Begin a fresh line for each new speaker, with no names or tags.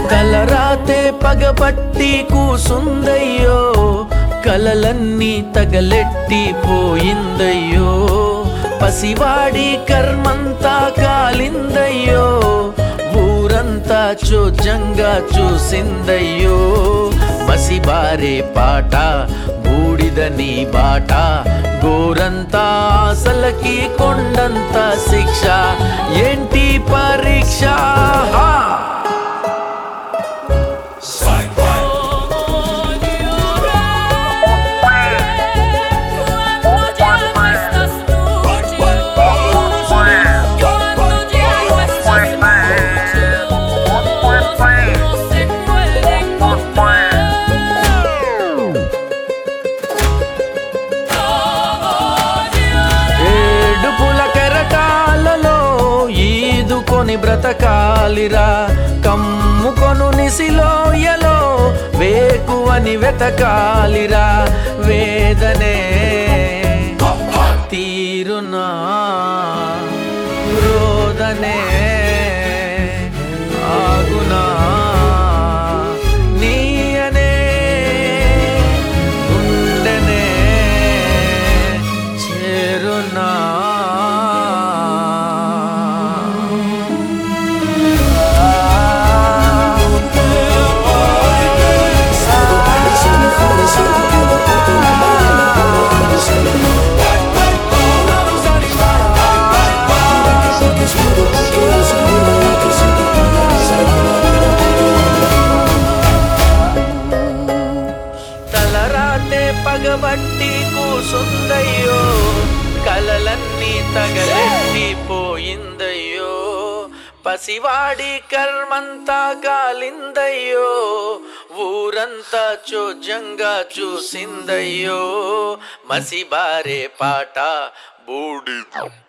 తలరాతే పగపట్టి కూసుందయ్యో కలలన్నీ తగలెట్టి పోయిందయ్యో పసివాడి కర్మంతా కాలిందయ్యో ఊరంతా చోజంగా చూసిందయ్యో మసిబారే పాట బూడిదని బాట గోరంతా అసలకి కొండంత శిక్ష ఏంటి పరీక్ష హా!
Cuando ya no estás tú, cuando ya no estás tú, no se puede contar.
ఏడుపుల కెరటాలలో ఈదుకొని బ్రతకాలిరా కమ్ముకొను నిసిలోయలో వేకువని వెతకాలిరా వేదనే తీరునా రోదనే ఆగునా నీయనే గుండెనే చేరునా తలరాతే పగబట్టి కూసుందయ్యో కలలన్నీ తగలెట్టి పోయిందయ్యో పసివాడి కర్మంతా కాలిందయ్యో ఊరంతా చోజంగా చూసిందయ్యో మసిబారే పాట బూడి